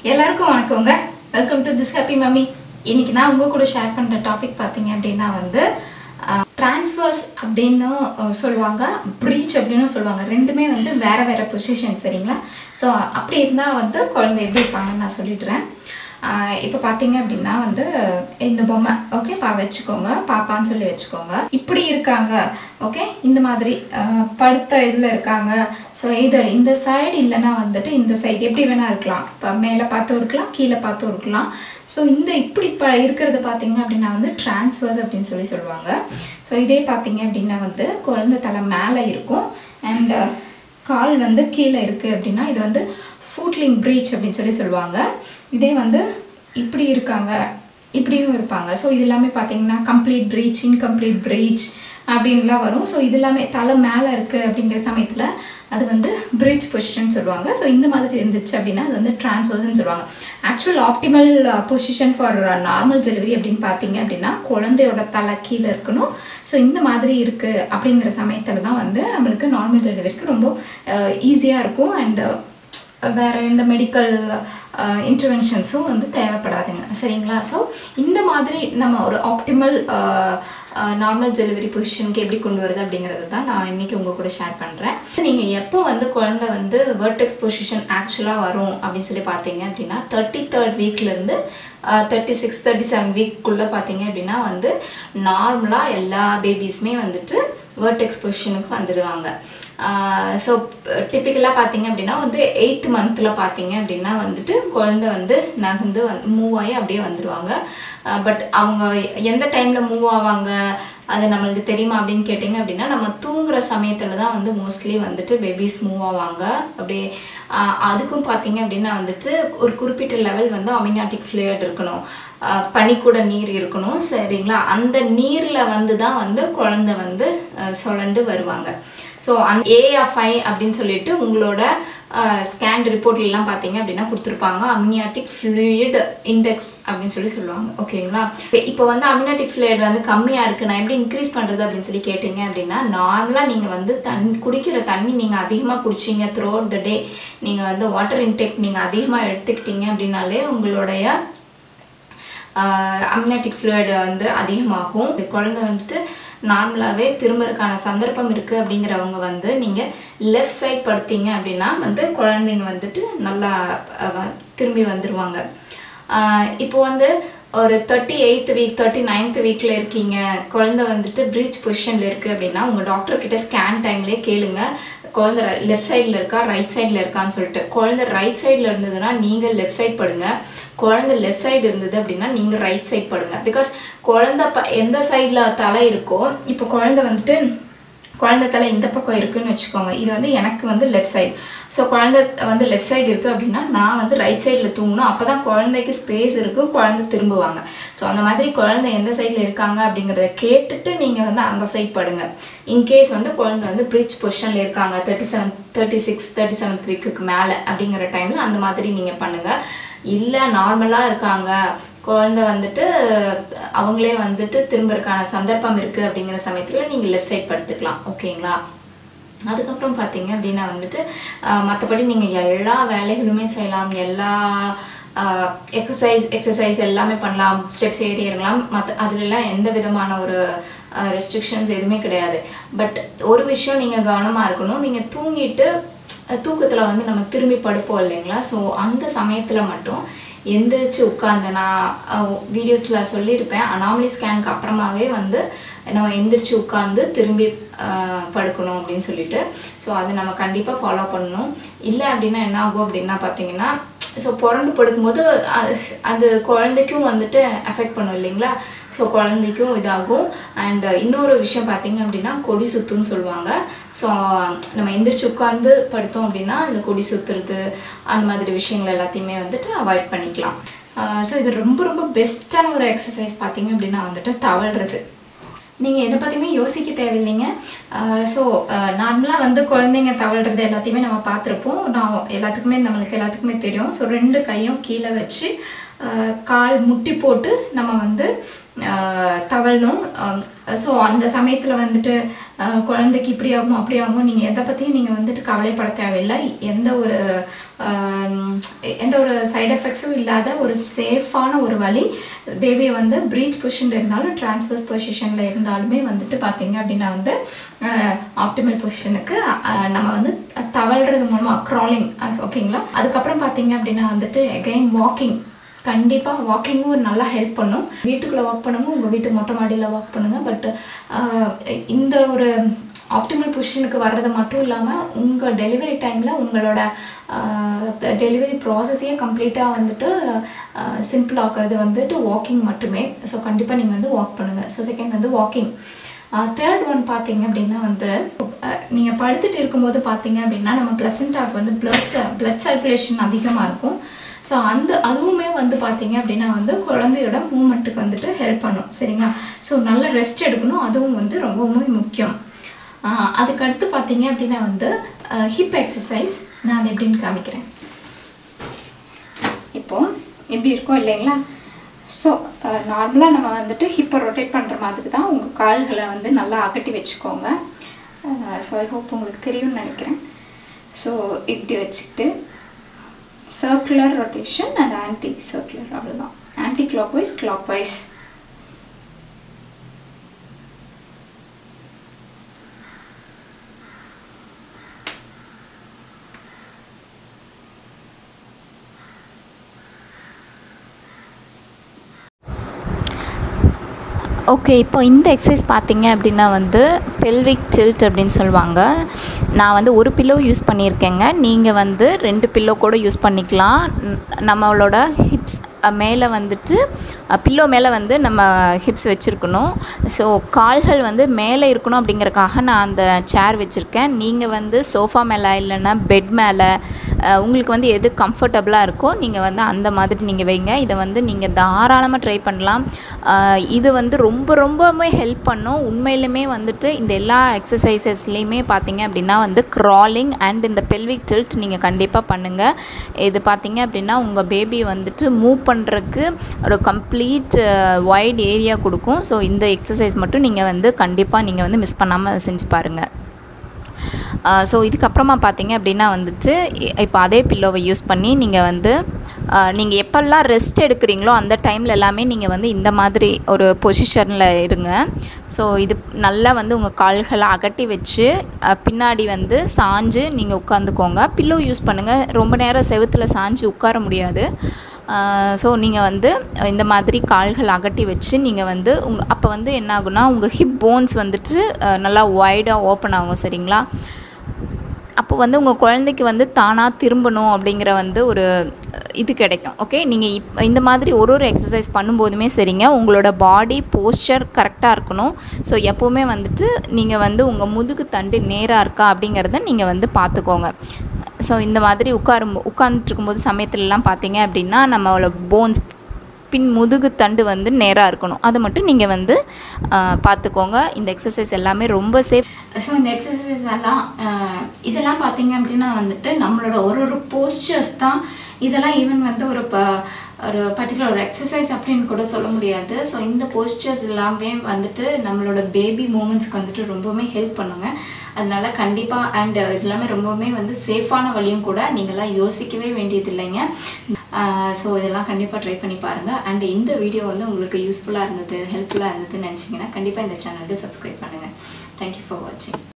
எல்லாருக்கும் வணக்கங்க welcome to this happy mummy இன்னைக்கு நான் உங்க கூட ஷேர் பண்ற டாபிக் பார்த்தீங்க அப்படின்னா வந்து டிரான்ஸ்வர்ஸ் அப்படின்னு அஹ், சொல்லுவாங்க ப்ரீச் அப்படின்னு சொல்லுவாங்க ரெண்டுமே வந்து வேற வேற பொசிஷன் சரிங்களா ஸோ அப்படி இருந்தால் வந்து குழந்தை எப்படி இருப்பாங்கன்னு நான் சொல்லிடுறேன் இப்போ பார்த்தீங்க அப்படின்னா வந்து இந்த பொம்மை ஓகே பா வச்சுக்கோங்க பாப்பான்னு சொல்லி வச்சுக்கோங்க இப்படி இருக்காங்க ஓகே இந்த மாதிரி அஹ், படுத்த இதில் இருக்காங்க ஸோ இதர் இந்த சைடு இல்லைன்னா வந்துட்டு இந்த சைடு எப்படி வேணால் இருக்கலாம் இப்போ மேலே பார்த்தும் இருக்கலாம் கீழே பார்த்தும் இருக்கலாம் ஸோ இந்த இப்படி ப இருக்கிறது பார்த்தீங்க அப்படின்னா வந்து டிரான்ஸ்வர்ஸ் அப்படின்னு சொல்லி சொல்லுவாங்க ஸோ இதே பார்த்தீங்க அப்படின்னா வந்து குழந்தை தலை மேலே இருக்கும் அண்ட் கால் வந்து கீழே இருக்குது அப்படின்னா இது வந்து ஃபூட்லிங் ப்ரீச் அப்படின்னு சொல்லி சொல்லுவாங்க இதே வந்து இப்படி இருக்காங்க இப்படியும் இருப்பாங்க ஸோ இது எல்லாமே பார்த்தீங்கன்னா கம்ப்ளீட் ப்ரீச் இன்கம்ப்ளீட் ப்ரீச் அப்படின்லாம் வரும் ஸோ இது எல்லாமே தலை மேலே இருக்குது அப்படிங்கிற சமயத்தில் அது வந்து பிரிட்ஜ் பொசிஷன் சொல்லுவாங்க ஸோ இந்த மாதிரி இருந்துச்சு அப்படின்னா அது வந்து டிரான்ஸ்வர்ஸ்னு சொல்லுவாங்க actual optimal position for normal delivery அப்படின்னு பார்த்தீங்க அப்படின்னா குழந்தையோட தலை கீழே இருக்கணும் ஸோ இந்த மாதிரி இருக்குது அப்படிங்கிற சமயத்தில் தான் வந்து நம்மளுக்கு நார்மல் டெலிவரிக்கு ரொம்ப ஈஸியாக இருக்கும் அண்ட் வேறு எந்த மெடிக்கல் இன்டர்வென்ஷன்ஸும் வந்து தேவைப்படாதுங்க சரிங்களா ஸோ இந்த மாதிரி நம்ம ஒரு ஆப்டிமல் நார்மல் டெலிவரி பொசிஷனுக்கு எப்படி கொண்டு வருது அப்படிங்கிறது தான் நான் இன்றைக்கி உங்கள் கூட ஷேர் பண்ணுறேன் நீங்கள் எப்போ வந்து குழந்தை வந்து வேர்டெக்ஸ் பொசிஷன் ஆக்சுவலாக வரும் அப்படின்னு சொல்லி பார்த்தீங்க அப்படின்னா தேர்ட்டி தேர்ட் வீக்லேருந்து தேர்ட்டி சிக்ஸ் தேர்ட்டி செவன் வீக்குள்ளே பார்த்தீங்க அப்படின்னா வந்து நார்மலாக எல்லா பேபிஸுமே வந்துட்டு வேர்டெக்ஸ் பொசிஷனுக்கு வந்துடுவாங்க ஸோ டிப்பிக்கலாக பார்த்தீங்க அப்படின்னா வந்து எயித் மந்தில் பார்த்தீங்க அப்படின்னா வந்துட்டு குழந்தை வந்து நகர்ந்து வந் மூவ் ஆகி அப்படியே வந்துடுவாங்க பட் அவங்க எந்த டைமில் மூவ் ஆவாங்க அது நம்மளுக்கு தெரியுமா அப்படின்னு கேட்டிங்க அப்படின்னா நம்ம தூங்குற சமயத்தில் தான் வந்து மோஸ்ட்லி வந்துட்டு பேபிஸ் மூவ் ஆவாங்க அப்படியே ஆஹ் அதுக்கும் பார்த்தீங்க அப்படின்னா வந்துட்டு ஒரு குறிப்பிட்ட லெவல் வந்து அமினாட்டிக் ஃப்ளூயட் இருக்கணும் ஆஹ் பனிக்கூட நீர் இருக்கணும் சரிங்களா அந்த நீரில் வந்து தான் வந்து குழந்தை வந்து ஆஹ் சுழண்டு வருவாங்க ஸோ அந் ஏஎஃப்ஐ அப்படின்னு சொல்லிட்டு உங்களோட ஸ்கேன் ரிப்போர்ட்லாம் பார்த்தீங்க அப்படின்னா கொடுத்துருப்பாங்க அம்னியாட்டிக் ஃப்ளூயிட் இண்டெக்ஸ் அப்படின்னு சொல்லி சொல்லுவாங்க ஓகேங்களா இப்போ வந்து அம்னியாட்டிக் ஃப்ளூயிட் வந்து கம்மியாக இருக்குது நான் எப்படி இன்க்ரீஸ் பண்ணுறது அப்படின்னு சொல்லி கேட்டிங்க அப்படின்னா நார்மலாக நீங்கள் வந்து தண் குடிக்கிற தண்ணி நீங்கள் அதிகமாக குடிச்சிங்க த்ரூ அவுட் த டே நீங்கள் வந்து வாட்டர் இன்டேக் நீங்கள் அதிகமாக எடுத்துக்கிட்டீங்க அப்படின்னாலே உங்களுடைய அம்னட்டிக் ஃப்ளூயிட் வந்து அதிகமாகும் இந்த குழந்தை வந்துட்டு நார்மலாகவே திரும்பறதுக்கான சந்தர்ப்பம் இருக்குது அப்படிங்கிறவங்க வந்து நீங்கள் லெஃப்ட் சைட் படுத்தீங்க அப்படின்னா வந்து குழந்தைங்க வந்துட்டு நல்லா அஹ், வ- திரும்பி வந்துடுவாங்க இப்போ வந்து ஒரு thirty eighth week thirty ninth வீக்கில் இருக்கீங்க குழந்தை வந்துட்டு ப்ரீச் பொசிஷனில் இருக்குது அப்படின்னா உங்கள் டாக்டர் கிட்ட ஸ்கேன் டைம்லேயே கேளுங்க குழந்தை லெஃப்ட் சைடில் இருக்கா ரைட் சைடில் இருக்கான்னு சொல்லிட்டு குழந்தை ரைட் சைடில் இருந்ததுன்னா நீங்கள் லெஃப்ட் சைட் படுங்க குழந்தை லெஃப்ட் சைடு இருந்தது அப்படின்னா நீங்கள் ரைட் சைட் படுங்க பிகாஸ் குழந்தை ப எந்த சைடில் தலை இருக்கோ இப்போ குழந்தை வந்துட்டு குழந்தை தலை இந்த பக்கம் இருக்குன்னு வச்சுக்கோங்க இது வந்து எனக்கு வந்து லெஃப்ட் சைடு ஸோ குழந்தை வந்து லெஃப்ட் சைடு இருக்குது அப்படின்னா நான் வந்து ரைட் சைடில் தூங்கணும் அப்போ தான் குழந்தைக்கு ஸ்பேஸ் இருக்கும் குழந்தை திரும்புவாங்க ஸோ அந்த மாதிரி குழந்தை எந்த சைடில் இருக்காங்க அப்படிங்கிறத கேட்டுட்டு நீங்கள் வந்து அந்த சைட் படுங்க இன்கேஸ் வந்து குழந்தை வந்து பிரிட்ஜ் பொசிஷனில் இருக்காங்க thirty seven thirty six thirty seventh வீக்குக்கு மேலே அப்படிங்கிற டைமில் அந்த மாதிரி நீங்கள் பண்ணுங்கள் இல்லை நார்மலாக இருக்காங்க குழந்தை வந்துட்டு அவங்களே வந்துட்டு திரும்பறதுக்கான சந்தர்ப்பம் இருக்குது அப்படிங்கிற சமயத்தில் நீங்கள் லெஃப்ட் சைட் படுத்துக்கலாம் ஓகேங்களா அதுக்கப்புறம் பார்த்தீங்க அப்படின்னா வந்துட்டு மற்றபடி நீங்கள் எல்லா வேலைகளுமே செய்யலாம் எல்லா எக்ஸசைஸ் எக்ஸசைஸ் எல்லாமே பண்ணலாம் ஸ்டெப்ஸ் ஏறி இறங்கலாம் மற்ற அதுலலாம் எந்த விதமான ஒரு ரெஸ்ட்ரிக்ஷன்ஸ் எதுவுமே கிடையாது பட் ஒரு விஷயம் நீங்கள் கவனமாக இருக்கணும் நீங்கள் தூங்கிட்டு தூக்கத்தில் வந்து நம்ம திரும்பி படுப்போம் இல்லைங்களா ஸோ அந்த சமயத்தில் மட்டும் எந்திரிச்சு உட்காந்து நான் வீடியோஸில் சொல்லியிருப்பேன் அனாமலி ஸ்கேனுக்கு அப்புறமாவே வந்து நம்ம எந்திரிச்சு உட்காந்து திரும்பி அஹ், படுக்கணும் அப்படின்னு சொல்லிட்டு ஸோ அதை நம்ம கண்டிப்பாக ஃபாலோ பண்ணணும் இல்லை அப்படின்னா என்ன ஆகும் அப்படின்னா பார்த்தீங்கன்னா ஸோ புரண்டு படுக்கும்போது அது அது குழந்தைக்கும் வந்துட்டு அஃபெக்ட் பண்ணும் இல்லைங்களா ஸோ குழந்தைக்கும் இதாகும் அண்ட் இன்னொரு விஷயம் பார்த்தீங்க அப்படின்னா கொடி சுத்துன்னு சொல்லுவாங்க ஸோ நம்ம எந்திரிச்சு உட்காந்து படுத்தோம் அப்படின்னா இந்த கொடி சுத்துறது அந்த மாதிரி விஷயங்கள் எல்லாத்தையுமே வந்துட்டு அவாய்ட் பண்ணிக்கலாம் ஸோ இது ரொம்ப ரொம்ப பெஸ்ட்டான ஒரு எக்ஸசைஸ் பார்த்தீங்க அப்படின்னா வந்துட்டு தவழ்றது நீங்கள் எதை பற்றியுமே யோசிக்க தேவையில்லைங்க ஸோ நார்மலாக வந்து குழந்தைங்க தவழ்றது எல்லாத்தையுமே நம்ம பார்த்துருப்போம் நான் எல்லாத்துக்குமே நம்மளுக்கு எல்லாத்துக்குமே தெரியும் ஸோ ரெண்டு கையும் கீழே வச்சு அஹ், கால் முட்டி போட்டு நம்ம வந்து அஹ், தவழணும் ஸோ அந்த சமயத்தில் வந்துட்டு அஹ், குழந்தைக்கு இப்படி ஆகும் அப்படி ஆகும் நீங்கள் எதை பற்றியும் நீங்கள் வந்துட்டு கவலைப்பட தேவையில்லை எந்த ஒரு ஆஹ், எந்த ஒரு சைடு எஃபெக்ட்ஸும் இல்லாத ஒரு சேஃபான ஒரு வழி பேபியை வந்து ப்ரீச் பொசிஷனில் இருந்தாலும் டிரான்ஸ்வர்ஸ் பொசிஷனில் இருந்தாலுமே வந்துட்டு பார்த்தீங்க அப்படின்னா வந்து ஆப்டிமல் பொசிஷனுக்கு நம்ம வந்து தவழ்றது மூலமாக க்ராலிங் ஓகேங்களா அதுக்கப்புறம் பார்த்தீங்க அப்படின்னா வந்துட்டு எகைன் வாக்கிங் கண்டிப்பாக வாக்கிங்கும் ஒரு நல்லா ஹெல்ப் பண்ணும் வீட்டுக்குள்ளே வாக் பண்ணுங்க உங்கள் வீட்டு மொட்டை மாடியில் வாக் பண்ணுங்கள் பட் இந்த ஒரு ஆப்டிமல் பொசிஷனுக்கு வர்றது மட்டும் இல்லாமல் உங்கள் டெலிவரி டைமில் உங்களோட டெலிவரி ப்ராசஸையே கம்ப்ளீட்டாக வந்துட்டு சிம்பிள் ஆக்குறது வந்துட்டு வாக்கிங் மட்டுமே ஸோ கண்டிப்பாக நீங்கள் வந்து வாக் பண்ணுங்கள் ஸோ செகண்ட் வந்து வாக்கிங் தேர்ட் ஒன் பார்த்தீங்க அப்படின்னா வந்து நீங்கள் படுத்துட்டு இருக்கும்போது பார்த்தீங்க அப்படின்னா நம்ம பிளசண்டாக் வந்து பிளட் பிளட் சர்க்குலேஷன் அதிகமாக இருக்கும் ஸோ அந்த அதுவுமே வந்து பார்த்தீங்க அப்படின்னா வந்து குழந்தையோட மூமெண்ட்டுக்கு வந்துட்டு ஹெல்ப் பண்ணும் சரிங்களா ஸோ நல்ல ரெஸ்ட் எடுக்கணும் அதுவும் வந்து ரொம்பவுமே முக்கியம் ஆஹ் அதுக்கடுத்து பார்த்தீங்க அப்படின்னா வந்து ஹிப் எக்ஸசைஸ் நான் அதை எப்படின்னு காமிக்கிறேன் இப்போது எப்படி இருக்கும் இல்லைங்களா ஸோ நார்மலாக நம்ம வந்துட்டு ஹிப்பை ரொட்டேட் பண்ணுற மாதிரி தான் உங்கள் கால்களை வந்து நல்லா அகட்டி வச்சுக்கோங்க ஸோ ஐ ஹோப் உங்களுக்கு தெரியும்னு நினைக்கிறேன் ஸோ இப்படி வச்சுக்கிட்டு circular rotation and anti circular அவ்வளோதான் anti clockwise clockwise okay இப்போ இந்த எக்ஸசைஸ் பார்த்தீங்க அப்படின்னா வந்து பெல்விக் டில்ட் அப்படின்னு சொல்லுவாங்க நான் வந்து ஒரு பில்லோ யூஸ் பண்ணியிருக்கேங்க நீங்கள் வந்து ரெண்டு பில்லோ கூட யூஸ் பண்ணிக்கலாம் ந- நம்மளோட ஹிப்ஸ் மேலே வந்துட்டு பில்லோ மேலே வந்து நம்ம ஹிப்ஸ் வச்சுருக்கணும் ஸோ கால்கள் வந்து மேலே இருக்கணும் அப்படிங்கறக்காக நான் அந்த சேர் வச்சுருக்கேன் நீங்கள் வந்து சோஃபா மேலே இல்லைன்னா பெட் மேலே அஹ், உங்களுக்கு வந்து எது கம்ஃபர்டபுளாக இருக்கோ நீங்கள் வந்து அந்த மாதிரி நீங்கள் வைங்க இதை வந்து நீங்கள் தாராளமாக ட்ரை பண்ணலாம் அஹ், இது வந்து ரொம்ப ரொம்பவுமே ஹெல்ப் பண்ணும் உண்மையிலுமே வந்துட்டு இந்த எல்லா எக்ஸசைசஸ்லேயுமே பார்த்தீங்க அப்படின்னா வந்து க்ராலிங் அண்ட் இந்த பெல்விக் டில்ட் நீங்கள் கண்டிப்பாக பண்ணுங்கள் இது பார்த்தீங்க அப்படின்னா உங்கள் பேபி வந்துட்டு மூவ் பண்ணுறதுக்கு ஒரு கம்ப்ளீட் வைட் ஏரியா கொடுக்கும் ஸோ இந்த எக்ஸசைஸ் மட்டும் நீங்கள் வந்து கண்டிப்பாக நீங்கள் வந்து மிஸ் பண்ணாமல் செஞ்சு பாருங்கள் ஸோ இதுக்கப்புறமா பார்த்தீங்க அப்படின்னா வந்துட்டு இ- இப்போ அதே பில்லோவை யூஸ் பண்ணி நீங்கள் வந்து நீங்கள் எப்பெல்லாம் ரெஸ்ட் எடுக்கிறீங்களோ அந்த டைமில் எல்லாமே நீங்கள் வந்து இந்த மாதிரி ஒரு பொசிஷனில் இருங்க ஸோ இது நல்லா வந்து உங்கள் கால்களை அகட்டி வச்சு அஹ், பின்னாடி வந்து சாஞ்சு நீங்கள் உட்காந்துக்கோங்க பில்லோ யூஸ் பண்ணுங்கள் ரொம்ப நேரம் செவுத்தில் சாஞ்சு உட்கார முடியாது ஸோ நீங்கள் வந்து இந்த மாதிரி கால்கள் அகட்டி வச்சு நீங்கள் வந்து உங்கள் அப்போ வந்து என்ன ஆகுனா உங்கள் ஹிப் போன்ஸ் வந்துட்டு அஹ், நல்லா வைடாக ஓப்பன் ஆகும் சரிங்களா அப்போ வந்து உங்கள் குழந்தைக்கு வந்து தானாக திரும்பணும் அப்படிங்கிற வந்து ஒரு அஹ், இது கிடைக்கும் ஓகே நீங்கள் இப் இந்த மாதிரி ஒரு ஒரு எக்ஸசைஸ் பண்ணும்போதுமே சரிங்க உங்களோட பாடி போஸ்டர் கரெக்டாக இருக்கணும் ஸோ எப்போவுமே வந்துட்டு நீங்கள் வந்து உங்கள் முதுகு தண்டு நேராக இருக்கா அப்படிங்கிறத நீங்கள் வந்து பார்த்துக்கோங்க ஸோ இந்த மாதிரி உட்காரும் உட்கார்ந்துட்டு இருக்கும்போது சமயத்துலலாம் பார்த்தீங்க அப்படின்னா நம்மளோட போன்ஸ் பின் முதுகு தண்டு வந்து நேராக இருக்கணும் அதை மட்டும் நீங்கள் வந்து அஹ், பார்த்துக்கோங்க இந்த எக்ஸசைஸ் எல்லாமே ரொம்ப சேஃப் ஸோ இந்த எக்ஸசைஸ் எல்லாம் அஹ், இதெல்லாம் பார்த்தீங்க அப்படின்னா வந்துட்டு நம்மளோட ஒரு ஒரு போஸ்டர்ஸ் தான் இதெல்லாம் ஈவன் வந்து ஒரு ப ஒரு பர்டிகுலர் ஒரு எக்ஸசைஸ் அப்படின்னு கூட சொல்ல முடியாது ஸோ இந்த போஸ்டர்ஸ் எல்லாமே வந்துட்டு நம்மளோட பேபி மூமெண்ட்ஸ்க்கு வந்துட்டு ரொம்பவுமே ஹெல்ப் பண்ணுங்க அதனால கண்டிப்பாக அண்ட் இது எல்லாமே ரொம்பவுமே வந்து சேஃபான வழியும் கூட நீங்களாம் யோசிக்கவே வேண்டியது இல்லைங்க ஸோ இதெல்லாம் கண்டிப்பாக ட்ரை பண்ணி பாருங்கள் அண்ட் இந்த வீடியோ வந்து உங்களுக்கு யூஸ்ஃபுல்லாக இருந்தது ஹெல்ப்ஃபுல்லாக இருந்ததுன்னு நினச்சிங்கன்னா கண்டிப்பாக இந்த சேனலுக்கு சப்ஸ்கிரைப் பண்ணுங்கள் தேங்க்யூ ஃபார் வாட்சிங்